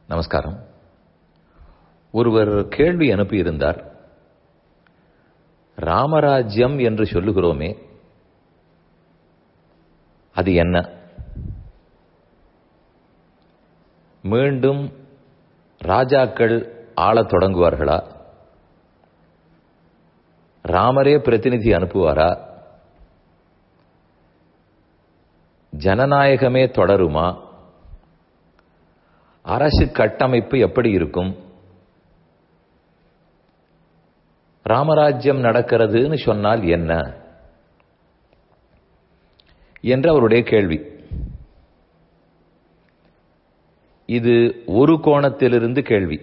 நமஸ்காரம் ஒருவர் கேள்வி அனுப்பியிருந்தார் ராமராஜ்யம் என்று சொல்லுகிறோமே அது என்ன மீண்டும் ராஜாக்கள் ஆளத் தொடங்குவார்களா ராமரே பிரதிநிதி அனுப்புவாரா ஜனநாயகமே தொடருமா அரசு கட்டமைப்பு எப்படி இருக்கும் ராமராஜ்யம் நடக்கிறதுன்னு சொன்னால் என்ன என்று அவருடைய கேள்வி இது ஒரு கோணத்திலிருந்து கேள்வி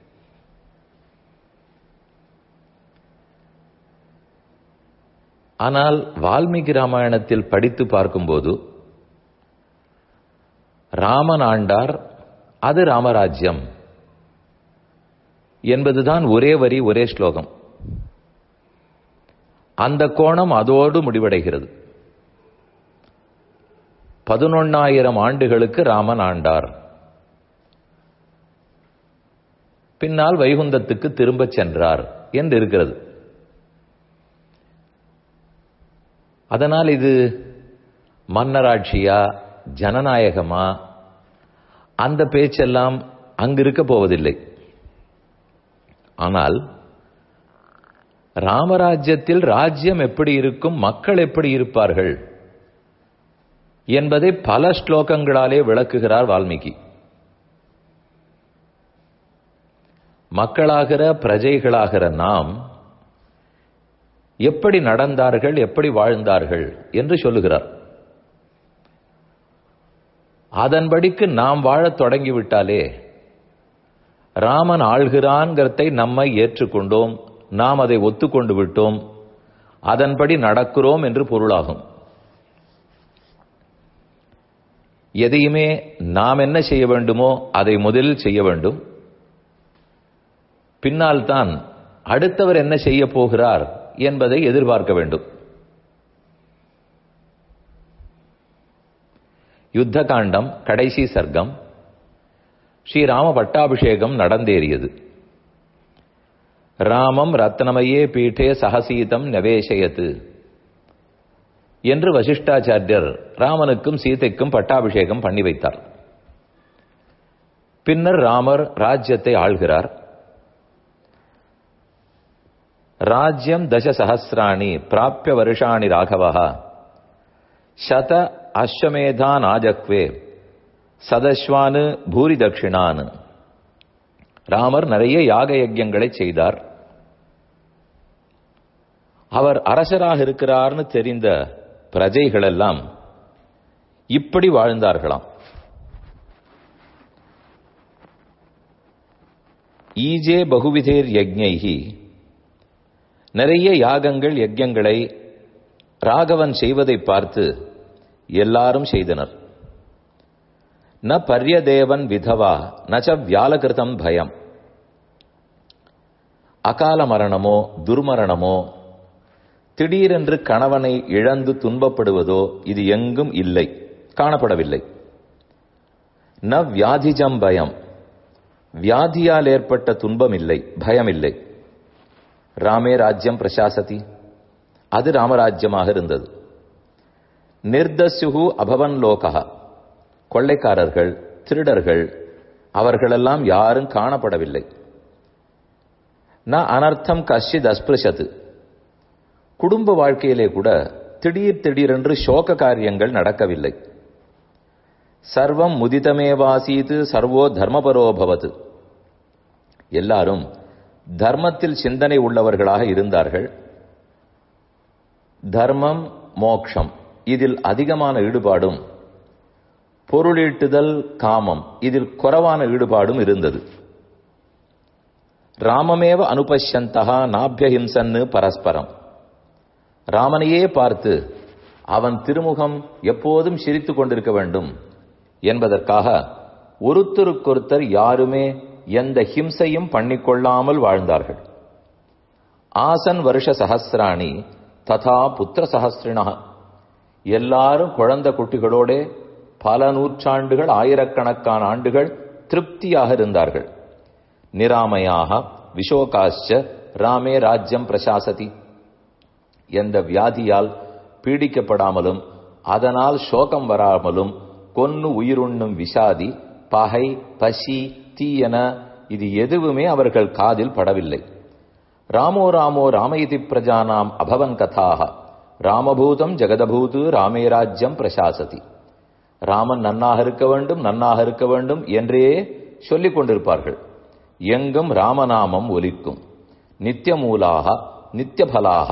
ஆனால் வால்மீகி ராமாயணத்தில் படித்து பார்க்கும்போது ராமன் ஆண்டார் அது ராமராஜ்யம் என்பதுதான் ஒரே வரி ஒரே ஸ்லோகம் அந்த கோணம் அதோடு முடிவடைகிறது பதினொன்னாயிரம் ஆண்டுகளுக்கு ராமன் ஆண்டார் பின்னால் வைகுந்தத்துக்கு திரும்பச் சென்றார் என்று இருக்கிறது அதனால் இது மன்னராட்சியா ஜனநாயகமா அந்த பேச்செல்லாம் அங்கு இருக்க போவதில்லை ஆனால் ராமராஜ்யத்தில் ராஜ்யம் எப்படி இருக்கும் மக்கள் எப்படி இருப்பார்கள் என்பதை பல ஸ்லோகங்களாலே விளக்குகிறார் வால்மீகி மக்களாகிற பிரஜைகளாகிற நாம் எப்படி நடந்தார்கள் எப்படி வாழ்ந்தார்கள் என்று சொல்லுகிறார் அதன்படிக்கு நாம் வாழத் தொடங்கிவிட்டாலே ராமன் ஆள்கிறான்கிறதை நம்மை ஏற்றுக்கொண்டோம் நாம் அதை ஒத்துக்கொண்டு விட்டோம் அதன்படி நடக்கிறோம் என்று பொருளாகும் எதையுமே நாம் என்ன செய்ய வேண்டுமோ அதை முதலில் செய்ய வேண்டும் பின்னால் தான் அடுத்தவர் என்ன செய்ய போகிறார் என்பதை எதிர்பார்க்க வேண்டும் யுத்த காண்டம் கடைசி சர்க்கம் ஸ்ரீராம பட்டாபிஷேகம் நடந்தேறியது ராமம் ரத்னமயே பீட்டே சகசீதம் நவேசயத்து என்று வசிஷ்டாச்சாரியர் ராமனுக்கும் சீதைக்கும் பட்டாபிஷேகம் பண்ணி வைத்தார் பின்னர் ராமர் ராஜ்யத்தை ஆள்கிறார் ராஜ்யம் தச சஹசிராணி பிராப்பிய வருஷாணி ராகவா சத அஸ்வமேதான் ஆஜக்வே சதஸ்வானு பூரி தட்சிணான் ராமர் நிறைய யாக யஜ்யங்களை செய்தார் அவர் அரசராக இருக்கிறார்னு தெரிந்த பிரஜைகள் எல்லாம் இப்படி வாழ்ந்தார்களாம் ஈஜே பகுவிதேர் யஜ்ஞைகி நிறைய யாகங்கள் யஜ்யங்களை ராகவன் செய்வதை பார்த்து எல்லாரும் செய்தனர் ந பர்யதேவன் விதவா நச்ச வியாலகிருதம் பயம் அகால மரணமோ துர்மரணமோ திடீரென்று கணவனை இழந்து துன்பப்படுவதோ இது எங்கும் இல்லை காணப்படவில்லை ந வியாதிஜம் பயம் வியாதியால் ஏற்பட்ட துன்பம் இல்லை பயம் இல்லை ராமே ராஜ்யம் பிரசாசதி அது ராமராஜ்யமாக இருந்தது நிர்தசுகு அபவன் லோகா கொள்ளைக்காரர்கள் திருடர்கள் அவர்களெல்லாம் யாரும் காணப்படவில்லை ந அனர்த்தம் கஷித் அஸ்பிருஷத்து குடும்ப வாழ்க்கையிலே கூட திடீர் திடீரென்று சோக காரியங்கள் நடக்கவில்லை சர்வம் முதிதமேவாசீது சர்வோ தர்மபரோபவது எல்லாரும் தர்மத்தில் சிந்தனை உள்ளவர்களாக இருந்தார்கள் தர்மம் மோக்ஷம் இதில் அதிகமான ஈடுபாடும் பொருளீட்டுதல் காமம் இதில் குறைவான ஈடுபாடும் இருந்தது ராமமேவ அனுபஷந்தகா நாபியஹிம்சன்னு பரஸ்பரம் ராமனையே பார்த்து அவன் திருமுகம் எப்போதும் சிரித்துக் கொண்டிருக்க வேண்டும் என்பதற்காக ஒருத்தருக்கொருத்தர் யாருமே எந்த ஹிம்சையும் பண்ணிக்கொள்ளாமல் வாழ்ந்தார்கள் ஆசன் வருஷ சஹசிராணி ததா புத்திர சஹசிரினா எல்லாரும் குழந்தை குட்டிகளோட பல நூற்றாண்டுகள் ஆயிரக்கணக்கான ஆண்டுகள் திருப்தியாக இருந்தார்கள் நிராமையாக விஷோகாச்ச ராமே ராஜ்யம் பிரசாசதி எந்த வியாதியால் பீடிக்கப்படாமலும் அதனால் சோகம் வராமலும் கொன்னு உயிருண்ணும் விஷாதி பகை பசி தீயன இது எதுவுமே அவர்கள் காதில் படவில்லை ராமோ ராமோ ராமயிதி பிரஜானாம் அபவன் கதாக ராமபூதம் ஜெகதபூது ராமே ராஜ்யம் பிரசாசதி ராமன் நன்னாக இருக்க வேண்டும் நன்னாக இருக்க வேண்டும் என்றே சொல்லிக் கொண்டிருப்பார்கள் எங்கும் ராமநாமம் ஒலிக்கும் நித்தியமூலாக நித்தியபலாக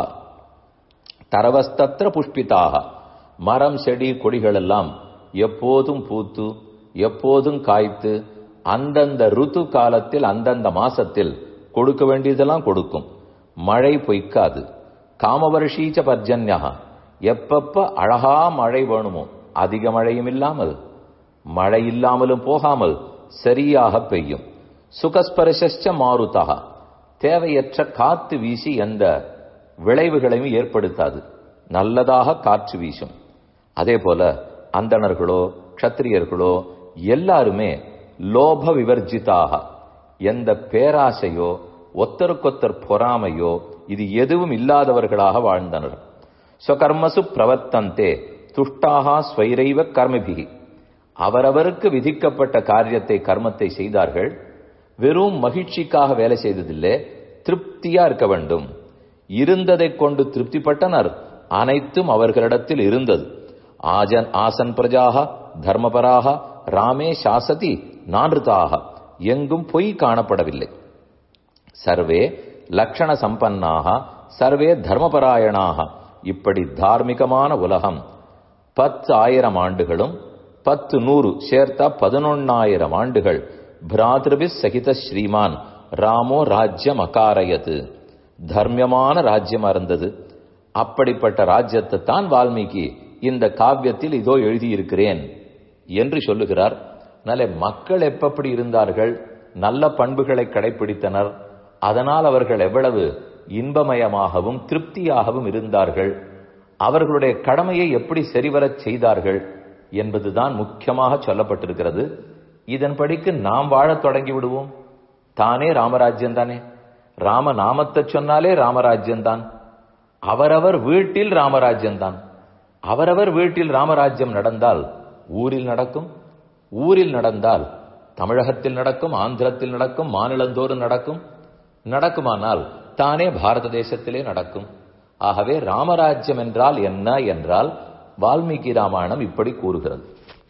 தரவஸ்தத்திர புஷ்பிதாக மரம் செடி கொடிகளெல்லாம் எப்போதும் பூத்து எப்போதும் காய்த்து அந்தந்த ருத்து காலத்தில் அந்தந்த மாசத்தில் கொடுக்க வேண்டியதெல்லாம் கொடுக்கும் மழை பொய்க்காது காமவர்ஷீச்ச பர்ஜன்யா எப்பப்ப அழகா மழை வேணுமோ அதிக மழையும் இல்லாமல் மழை இல்லாமலும் போகாமல் சரியாக பெய்யும் சுகஸ்பரிச மாருதா தேவையற்ற காத்து வீசி எந்த விளைவுகளையும் ஏற்படுத்தாது நல்லதாக காற்று வீசும் அதே போல அந்தணர்களோ க்ஷத்திரியர்களோ எல்லாருமே லோப விவர்ஜிதாக எந்த பேராசையோ ஒத்தருக்கொத்தர் பொறாமையோ இது எதுவும் இல்லாதவர்களாக வாழ்ந்தனர் ஸ்வகர்மசு பிரவர்த்தந்தே துஷ்டாகா ஸ்வைரைவ கர்மபிகி அவரவருக்கு விதிக்கப்பட்ட காரியத்தை கர்மத்தை செய்தார்கள் வெறும் மகிழ்ச்சிக்காக வேலை செய்ததில்லை திருப்தியா இருக்க வேண்டும் இருந்ததை கொண்டு திருப்திப்பட்டனர் அனைத்தும் அவர்களிடத்தில் இருந்தது ஆஜன் ஆசன் பிரஜாக தர்மபராக ராமே சாசதி நான்ருதாக எங்கும் பொய் காணப்படவில்லை சர்வே லக்ஷண சம்பன்னாக சர்வே தர்மபராயணாக இப்படி தார்மீகமான உலகம் பத்து ஆயிரம் ஆண்டுகளும் பத்து நூறு சேர்த்தா பதினொன்னாயிரம் ஆண்டுகள் பிராதிருபி சகித ஸ்ரீமான் ராமோ ராஜ்யம் அகாரயது தர்மியமான ராஜ்யமா இருந்தது அப்படிப்பட்ட ராஜ்யத்தை தான் வால்மீகி இந்த காவியத்தில் இதோ எழுதியிருக்கிறேன் என்று சொல்லுகிறார் நல்ல மக்கள் எப்படி இருந்தார்கள் நல்ல பண்புகளை கடைபிடித்தனர் அதனால் அவர்கள் எவ்வளவு இன்பமயமாகவும் திருப்தியாகவும் இருந்தார்கள் அவர்களுடைய கடமையை எப்படி சரிவரச் செய்தார்கள் என்பதுதான் முக்கியமாக சொல்லப்பட்டிருக்கிறது இதன்படிக்கு நாம் வாழத் தொடங்கி விடுவோம் தானே ராமராஜ்யம் தானே ராம நாமத்தை சொன்னாலே ராமராஜ்யம் தான் அவரவர் வீட்டில் ராமராஜ்யம் தான் அவரவர் வீட்டில் ராமராஜ்யம் நடந்தால் ஊரில் நடக்கும் ஊரில் நடந்தால் தமிழகத்தில் நடக்கும் ஆந்திரத்தில் நடக்கும் மாநிலந்தோறும் நடக்கும் நடக்குமானால் தானே பாரத தேசத்திலே நடக்கும் ஆகவே ராமராஜ்யம் என்றால் என்ன என்றால் வால்மீகி ராமாயணம் இப்படி கூறுகிறது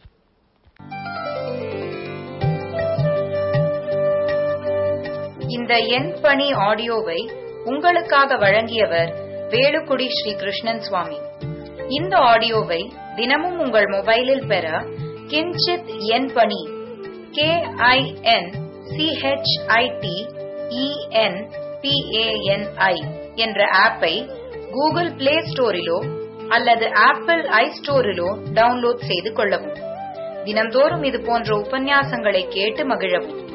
இந்த எண் பணி ஆடியோவை உங்களுக்காக வழங்கியவர் வேலுக்குடி ஸ்ரீ கிருஷ்ணன் சுவாமி இந்த ஆடியோவை தினமும் உங்கள் மொபைலில் பெற கிஞ்சித் எண் பணி கே ஐ என் சிஹெச்ஐடி இஎன் பிஏஎன்ஐ என்ற ஆப்பை கூகுள் பிளே ஸ்டோரிலோ அல்லது ஆப்பிள் ஐ ஸ்டோரிலோ டவுன்லோட் செய்து கொள்ளவும் தினம்தோறும் இது போன்ற உபன்யாசங்களை கேட்டு மகிழவும்